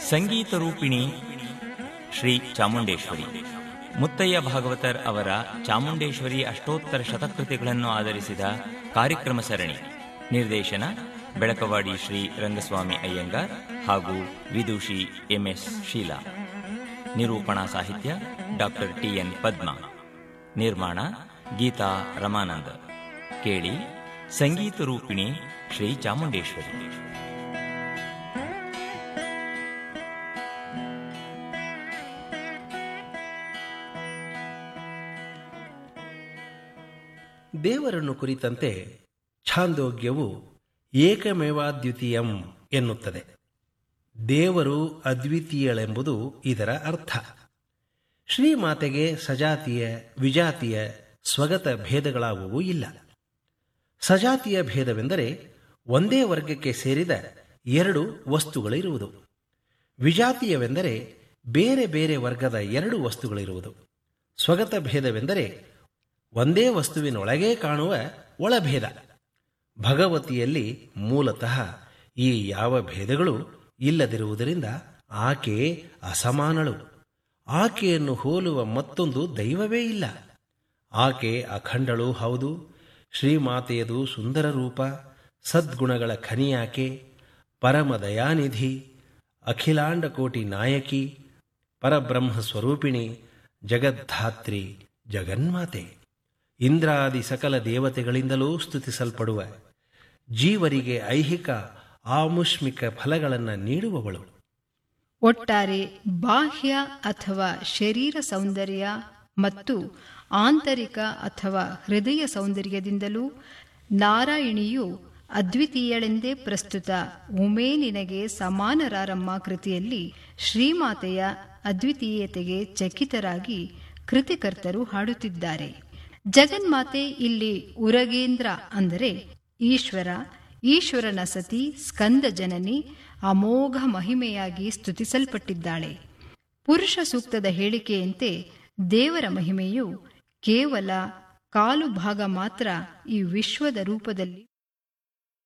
ಸಂಗೀತ ರೂಪಿಣಿ ಶ್ರೀ ಚಾಮುಂಡೇಶ್ವರಿ ಮುತ್ತಯ್ಯ ಭಾಗವತರ್ ಅವರ ಚಾಮುಂಡೇಶ್ವರಿ ಅಷ್ಟೋತ್ತರ ಶತಕೃತಿಗಳನ್ನು ಆಧರಿಸಿದ ಕಾರ್ಯಕ್ರಮ ಸರಣಿ ನಿರ್ದೇಶನ ಬೆಳಕವಾಡಿ ಶ್ರೀ ರಂಗಸ್ವಾಮಿ ಅಯ್ಯಂಗಾರ್ ಹಾಗೂ ವಿದುಷಿ ಎಂಎಸ್ ಶೀಲಾ ನಿರೂಪಣಾ ಸಾಹಿತ್ಯ ಡಾಕ್ಟರ್ ಟಿಎನ್ ಪದ್ಮ ನಿರ್ಮಾಣ ಗೀತಾ ರಮಾನಂದ ಕೇಳಿ ಸಂಗೀತ ರೂಪಿಣಿ ಶ್ರೀ ಚಾಮುಂಡೇಶ್ವರಿ ದೇವರನ್ನು ಕುರಿತಂತೆ ಛಾಂದೋಗ್ಯವು ಏಕಮೇವಾದ್ವಿತೀಯಂ ಎನ್ನುತ್ತದೆ ದೇವರು ಅದ್ವಿತೀಯಳೆಂಬುದು ಇದರ ಅರ್ಥ ಶ್ರೀಮಾತೆಗೆ ಸಜಾತಿಯ ವಿಜಾತಿಯ ಸ್ವಗತ ಭೇದಗಳಾವುವೂ ಇಲ್ಲ ಸಜಾತಿಯ ಭೇದವೆಂದರೆ ಒಂದೇ ವರ್ಗಕ್ಕೆ ಸೇರಿದ ಎರಡು ವಸ್ತುಗಳಿರುವುದು ವಿಜಾತೀಯವೆಂದರೆ ಬೇರೆ ಬೇರೆ ವರ್ಗದ ಎರಡು ವಸ್ತುಗಳಿರುವುದು ಸ್ವಗತ ಭೇದವೆಂದರೆ ಒಂದೇ ವಸ್ತುವಿನೊಳಗೇ ಕಾಣುವ ಒಳಭೇದ ಭಗವತಿಯಲ್ಲಿ ಮೂಲತಃ ಈ ಯಾವ ಭೇದಗಳು ಇಲ್ಲದಿರುವುದರಿಂದ ಆಕೆ ಅಸಮಾನಳು ಆಕೆಯನ್ನು ಹೋಲುವ ಮತ್ತೊಂದು ದೈವವೇ ಇಲ್ಲ ಆಕೆ ಅಖಂಡಳೂ ಹೌದು ಶ್ರೀಮಾತೆಯದು ಸುಂದರ ರೂಪ ಸದ್ಗುಣಗಳ ಖನಿಯಾಕೆ ಪರಮ ದಯಾನಿಧಿ ಅಖಿಲಾಂಡ ಕೋಟಿ ನಾಯಕಿ ಪರಬ್ರಹ್ಮ ಸ್ವರೂಪಿಣಿ ಜಗದ್ಧಾತ್ರಿ ಜಗನ್ಮಾತೆ ಇಂದ್ರಾದಿ ಸಕಲ ದೇವತೆಗಳಿಂದಲೂ ಸ್ತುತಿಸಲ್ಪಡುವ ಜೀವರಿಗೆ ಐಹಿಕ ಆಮುಷ್ಮಿಕ ಫಲಗಳನ್ನು ನೀಡುವವಳು ಒಟ್ಟಾರೆ ಬಾಹ್ಯ ಅಥವಾ ಶರೀರ ಸೌಂದರ್ಯ ಮತ್ತು ಆಂತರಿಕ ಅಥವಾ ಹೃದಯ ಸೌಂದರ್ಯದಿಂದಲೂ ನಾರಾಯಣಿಯು ಅದ್ವಿತೀಯಳೆಂದೇ ಪ್ರಸ್ತುತ ಉಮೇ ನಿನಗೆ ಸಮಾನರಾರಮ್ಮ ಕೃತಿಯಲ್ಲಿ ಶ್ರೀಮಾತೆಯ ಅದ್ವಿತೀಯತೆಗೆ ಚಕಿತರಾಗಿ ಕೃತಿಕರ್ತರು ಹಾಡುತ್ತಿದ್ದಾರೆ ಜಗನ್ಮಾತೆ ಇಲ್ಲಿ ಉರಗೇಂದ್ರ ಅಂದರೆ ಈಶ್ವರ ಈಶ್ವರನ ಸತಿ ಸ್ಕಂದ ಜನನಿ ಅಮೋಘ ಮಹಿಮೆಯಾಗಿ ಸ್ತುತಿಸಲ್ಪಟ್ಟಿದ್ದಾಳೆ ಪುರುಷ ಸೂಕ್ತದ ಹೇಳಿಕೆಯಂತೆ ದೇವರ ಮಹಿಮೆಯು ಕೇವಲ ಕಾಲು ಭಾಗ ಮಾತ್ರ ಈ ವಿಶ್ವದ ರೂಪದಲ್ಲಿ